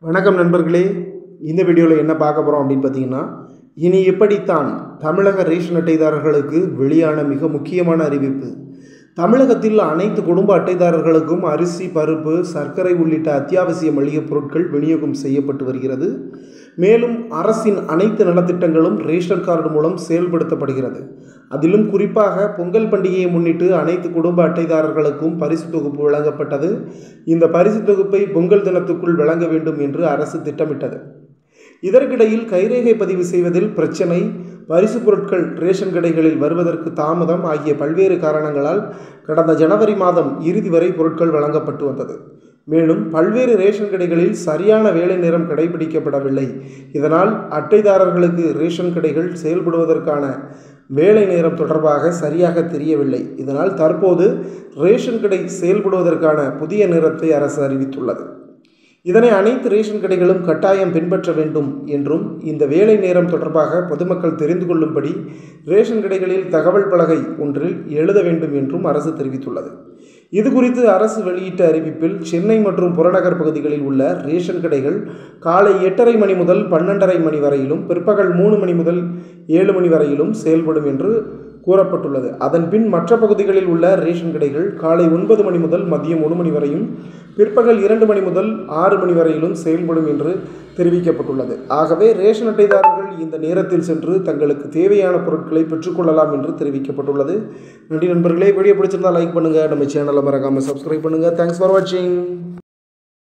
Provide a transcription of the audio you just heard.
வணக்கம் நண்பர்களே இந்த வீடியோவில் என்ன பார்க்க போகிறோம் அப்படின்னு பார்த்தீங்கன்னா இனி எப்படித்தான் தமிழக ரேஷன் அட்டைதாரர்களுக்கு வெளியான மிக முக்கியமான அறிவிப்பு தமிழகத்தில் அனைத்து குடும்ப அட்டைதாரர்களுக்கும் அரிசி பருப்பு சர்க்கரை உள்ளிட்ட அத்தியாவசிய மளிகைப் பொருட்கள் விநியோகம் செய்யப்பட்டு வருகிறது மேலும் அரசின் அனைத்து நலத்திட்டங்களும் ரேஷன் கார்டு மூலம் செயல்படுத்தப்படுகிறது அதிலும் குறிப்பாக பொங்கல் பண்டிகையை முன்னிட்டு அனைத்து குடும்ப அட்டைதாரர்களுக்கும் பரிசு தொகுப்பு வழங்கப்பட்டது இந்த பரிசு தொகுப்பை பொங்கல் தினத்துக்குள் வழங்க வேண்டும் என்று அரசு திட்டமிட்டது இதற்கிடையில் கைரேகை பதிவு செய்வதில் பிரச்சனை பரிசு பொருட்கள் ரேஷன் கடைகளில் வருவதற்கு தாமதம் ஆகிய பல்வேறு காரணங்களால் கடந்த ஜனவரி மாதம் இறுதி வரை பொருட்கள் வழங்கப்பட்டு வந்தது மேலும் பல்வேறு ரேஷன் கடைகளில் சரியான வேலை நேரம் கடைபிடிக்கப்படவில்லை இதனால் அட்டைதாரர்களுக்கு ரேஷன் கடைகள் செயல்படுவதற்கான வேலை நேரம் தொடர்பாக சரியாக தெரியவில்லை இதனால் தற்போது ரேஷன் கடை செயல்படுவதற்கான புதிய நேரத்தை அரசு அறிவித்துள்ளது இதனை அனைத்து ரேஷன் கடைகளும் கட்டாயம் பின்பற்ற வேண்டும் என்றும் இந்த வேலை நேரம் தொடர்பாக பொதுமக்கள் தெரிந்து கொள்ளும்படி ரேஷன் கடைகளில் தகவல் பலகை ஒன்றில் எழுத வேண்டும் என்றும் அரசு தெரிவித்துள்ளது இது குறித்து அரசு வெளியிட்ட அறிவிப்பில் சென்னை மற்றும் புறநகர் பகுதிகளில் உள்ள ரேஷன் கடைகள் காலை எட்டரை மணி முதல் பன்னெண்டரை மணி வரையிலும் பிற்பகல் மூணு மணி முதல் ஏழு மணி வரையிலும் செயல்படும் என்று கூறப்பட்டுள்ளது அதன் பின் மற்ற பகுதிகளில் உள்ள ரேஷன் கடைகள் காலை ஒன்பது மணி முதல் மதியம் ஒரு மணி வரையும் பிற்பகல் இரண்டு மணி முதல் ஆறு மணி வரையிலும் செயல்படும் என்று தெரிவிக்கப்பட்டுள்ளது ஆகவே ரேஷன் அட்டைதாரர்கள் இந்த நேரத்தில் சென்று தங்களுக்கு தேவையான பொருட்களை பெற்றுக்கொள்ளலாம் என்று தெரிவிக்கப்பட்டுள்ளது நன்றி நண்பர்களே வீடியோ பிடிச்சிருந்தால் லைக் பண்ணுங்கள் நம்ம சேனலை மறக்காமல் சப்ஸ்கிரைப் பண்ணுங்கள் தேங்க்ஸ் ஃபார் வாட்சிங்